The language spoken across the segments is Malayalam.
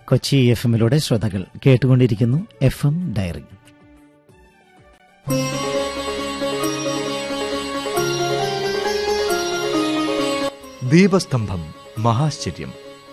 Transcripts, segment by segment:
കൊച്ചി എഫ് എമ്മിലൂടെ ശ്രോതാക്കൾ കേട്ടുകൊണ്ടിരിക്കുന്നു എഫ് എം ഡയറി ദീപസ്തംഭം മഹാശ്ചര്യം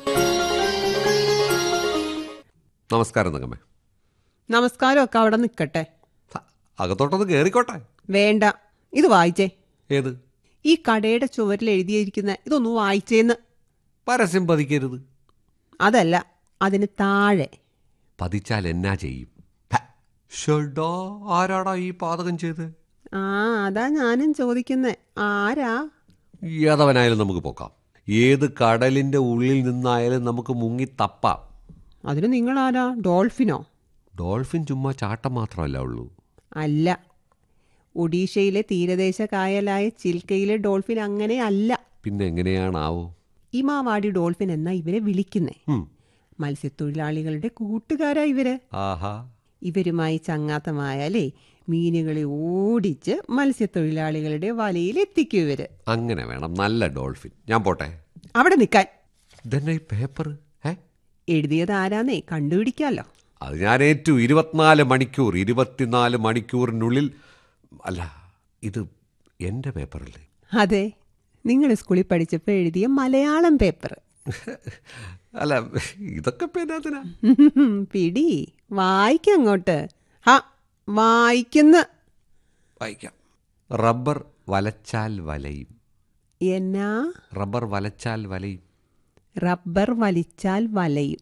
നമസ്കാരം തങ്കമ്മേ നമസ്കാരമൊക്കെ അവിടെ നിൽക്കട്ടെ ഹ, അകത്തോട്ടൊന്ന് കേറിക്കോട്ടെ വേണ്ട ഇത് വായിച്ചേ ഏത് ഈ കടയുടെ ചുവരിൽ എഴുതിയിരിക്കുന്ന ഇതൊന്ന് വായിച്ചേന്ന് പരസ്യം പതിക്കരുത് അതല്ല അതിന് താഴെ പതിച്ചാൽ എന്നാ ചെയ്യും ഹ, ഷെടാ ആരാടാ ഈ പാതകം ചെയ്ത് ആ അതാ ഞാനും ചോദിക്കുന്നേ ആരാ ഏതവനായാലും നമുക്ക് പോക്കാം ഏത് കടലിന്റെ ഉള്ളിൽ നിന്നായാലും നമുക്ക് മുങ്ങി തപ്പാം അതിന് നിങ്ങളാരാ ഡോൾഫിനോ ഡോൾഫിൻ ചുമ്മാ ചാട്ടം മാത്രമല്ല ഉള്ളൂ അല്ല ഒഡീഷയിലെ തീരദേശ കായലായ ചിൽക്കയിലെ ഡോൾഫിൻ അങ്ങനെ അല്ല പിന്നെ എങ്ങനെയാണാവോ ഇമാവാടി ഡോൾഫിൻ എന്നാ ഇവരെ വിളിക്കുന്നേ ഹും, മത്സ്യത്തൊഴിലാളികളുടെ കൂട്ടുകാരാ ഇവര് ആഹാ ഇവരുമായി ചങ്ങാത്തമായാലേ മീനുകളെ ഓടിച്ച് മത്സ്യത്തൊഴിലാളികളുടെ വലയിൽ എത്തിക്കും ഇവര് അങ്ങനെ വേണം നല്ല ഡോൾഫിൻ ഞാൻ പോട്ടെ അവിടെ നിൽക്കാൻ ഇതന്നെ ഈ പേപ്പർ ഏ എഴുതിയത് ആരാന്നേ കണ്ടുപിടിക്കാലോ അത് ഞാൻ ഏറ്റു ഇരുപത്തിനാല് മണിക്കൂർ ഇരുപത്തിനാല് മണിക്കൂറിനുള്ളിൽ അല്ല ഇത് എൻ്റെ പേപ്പറല്ലേ അതെ നിങ്ങൾ സ്കൂളിൽ പഠിച്ചപ്പോൾ എഴുതിയ മലയാളം പേപ്പർ അല്ല ഇതൊക്കെ പേനാത്തിനാ പിടി വായിക്കങ്ങോട്ട് ഹാ വായിക്കുന്ന വായിക്കാം റബ്ബർ വലച്ചാൽ വലയും എന്നാ റബ്ബർ വലച്ചാൽ വലയും റബ്ബർ വലിച്ചാൽ വലയും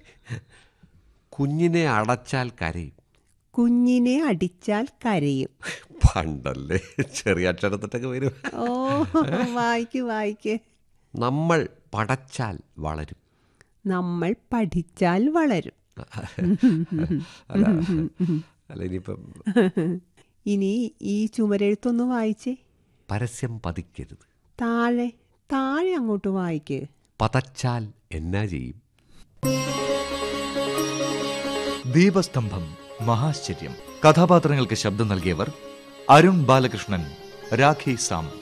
കുഞ്ഞിനെ അടച്ചാൽ കരയും കുഞ്ഞിനെ അടിച്ചാൽ കരയും പണ്ടല്ലേ ചെറിയ അക്ഷരത്തിട്ടൊക്കെ വരും ഓ വായിക്ക് വായിക്ക് നമ്മൾ പടച്ചാൽ വളരും നമ്മൾ പഠിച്ചാൽ വളരും അല്ല അല്ല ഇനിയിപ്പം ഇനി ഈ ചുമരെഴുത്തൊന്ന് വായിച്ചേ പരസ്യം പതിക്കരുത് താഴെ താഴെ അങ്ങോട്ട് വായിക്ക് പതച്ചാൽ എന്നാ ചെയ്യും ദീപസ്തംഭം മഹാശ്ചര്യം കഥാപാത്രങ്ങൾക്ക് ശബ്ദം നൽകിയവർ അരുൺ ബാലകൃഷ്ണൻ രാഖി സാം